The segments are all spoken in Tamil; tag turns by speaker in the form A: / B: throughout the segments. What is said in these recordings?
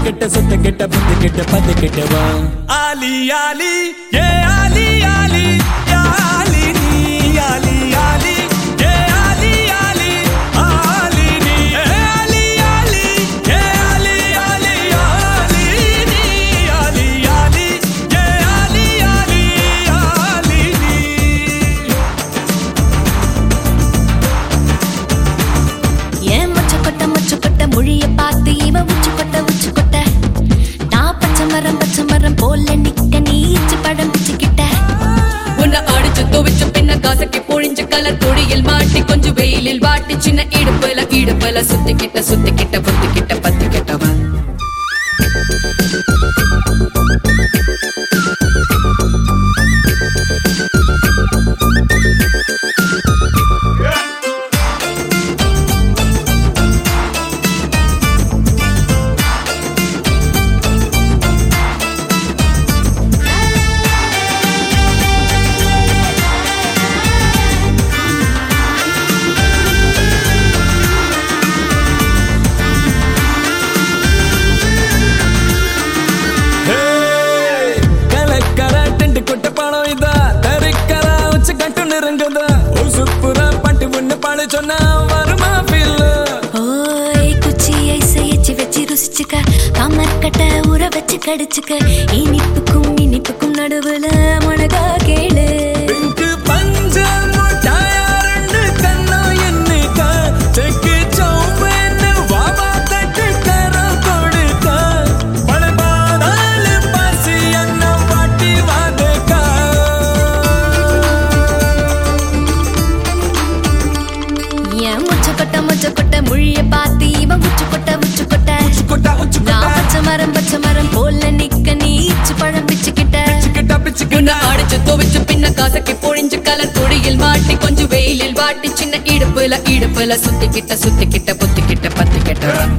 A: கிட்ட சுத்த கிட்ட புத்து கிட்ட பத்து கிட்ட வா ஆலி ஆலி ஏ ஆலி ஆலி யா ஆலி நீ ஆலி ஆலி ஏ ஆலி ஆலி ஆலி நீ ஏ ஆலி ஆலி ஏ ஆலி ஆலி ஆலி நீ ஆலி ஆலி ஏ ஆலி ஆலி ஆலி நீ
B: ஏன் மொச்சக்கொட்டை மொச்சக்கொட்டை மொழிய பார்த்து இவன் உச்சு கொட்ட உச்சு கொட்ட நான் பச்சை மரம் பச்சை மரம் போல நிக்க நீ இச்சு படம் பிச்சுக்கிட்ட
C: உன்னை அடிச்சு துவைச்சு பின்ன காசக்கி பொழிஞ்சு கலர் தொடியில் மாட்டி கொஞ்சம் வெயிலில் வாட்டி சின்ன இடுப்புல இடுப்புல சுத்திக்கிட்ட சுத்திக்கிட்ட புத்திக்கிட்ட பத்திக்கிட்டவன்
A: கலக்கர டென்ட் கொட்ட பணம் இதா தரிக்கர உச்ச கட்டு நெருங்குதா உசுப்புற பட்டு ஒண்ணு பாடு சொன்னா வருமா பில்ல
B: ஓய் குச்சியை செய்யச்சு வச்சு ருசிச்சுக்க கமர் கட்ட ஊற வச்சு கடிச்சுக்க இனிப்புக்கும் இனிப்புக்கும் நடுவுல முனகா கேளு
A: பிங்க் பஞ்ச முட்டாயா ரெண்டு கண்ணா என்னைக்க செக்கு சௌம்பன்னு வாவா தட்டு கரம் கொடுக்க பழபாதால பசி என்ன வாட்டி வாதக்கா
B: ஏன் முச்சக்கொட்டை முச்சக்கொட்டை மொழிய பார்த்து இவன் உச்சு கொட்ட உச்சு கொட்ட
A: கொட்டா உச்சு
B: நான்
A: கொட்டா
B: பச்சை மரம் பச்சை மரம் போல நிக்க நீ இச்சு பழம் பிச்சுக்கிட்ட
A: பிச்சுக்கிட்டா
C: உன்னை
A: பிச்சுக்கிட்டா
C: அடிச்சு துவைச்சு பின்ன காசக்கி பொழிஞ்சு கலர் தொடியில் மாட்டி கொஞ்சம் வெயிலில் வாட்டி சின்ன இடுப்புல இடுப்புல சுத்திக்கிட்ட சுத்திக்கிட்ட புத்திக்கிட்ட பத்திக்கிட்டவன்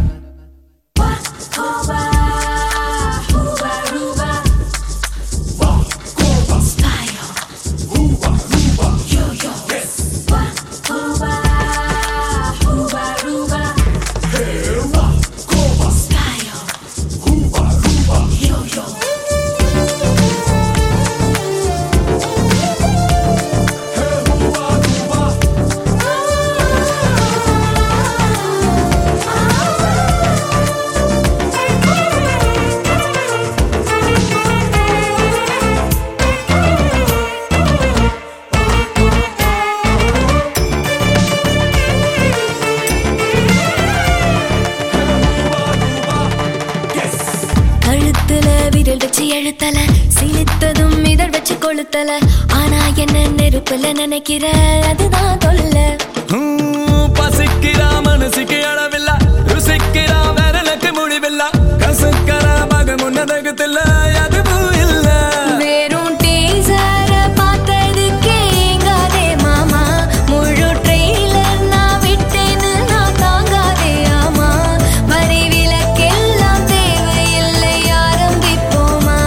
B: கழுத்துல விரல் வச்சு எழுத்தல சிலித்ததும் இதழ் வச்சு கொளுத்தல ஆனா என்ன நெருப்புல நினைக்கிற அதுதான் தொல்ல
A: ஹம், பசிக்கிறா மனசுக்கு அளவில்ல ருசிக்கிறா விரலுக்கு முடிவில்ல கசக்கற மகம் உன்னதகத்தில்ல அதுவும் இல்ல
B: வெறும் டீசர பார்த்ததுக்கே ஏங்காதே மாமா முழு ட்ரெயிலர் நான் விட்டேன்னு நான் தாங்காதே ஆமா வரி விலக்கெல்லாம் தேவையில்லை ஆரம்பிப்போமா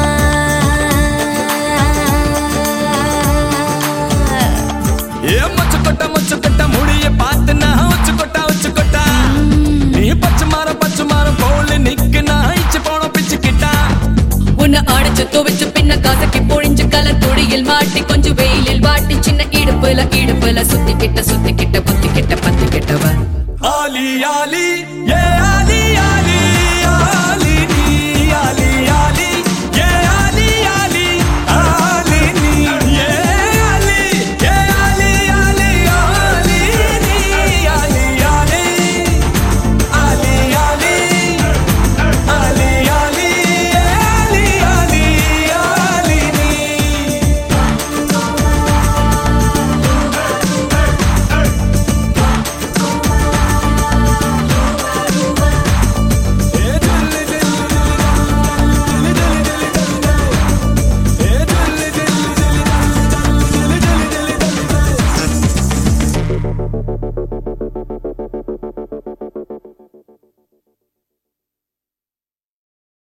A: ஏ மொச்சு கொட்ட மொச்சு கொட்ட முடிய பார்த்து நான் உச்சு கொட்டா உச்சு கொட்டா நீ பச்சை மாறம் பச்சை மாறம் போல நிக்கு நான் இச்சு போன பிச்சுக்கிட்டா
C: உன்னை அடிச்சு துவைச்சு பின்ன காசக்கி பொழிஞ்சு கலர் தொடியில் மாட்டி கொஞ்சம் வெயிலில் வாட்டி சின்ன இடுப்புல இடுப்புல சுத்திக்கிட்ட சுத்திக்கிட்ட புத்திக்கிட்ட பத்திக்கிட்டவன்
A: ஆலி ஆலி ஏ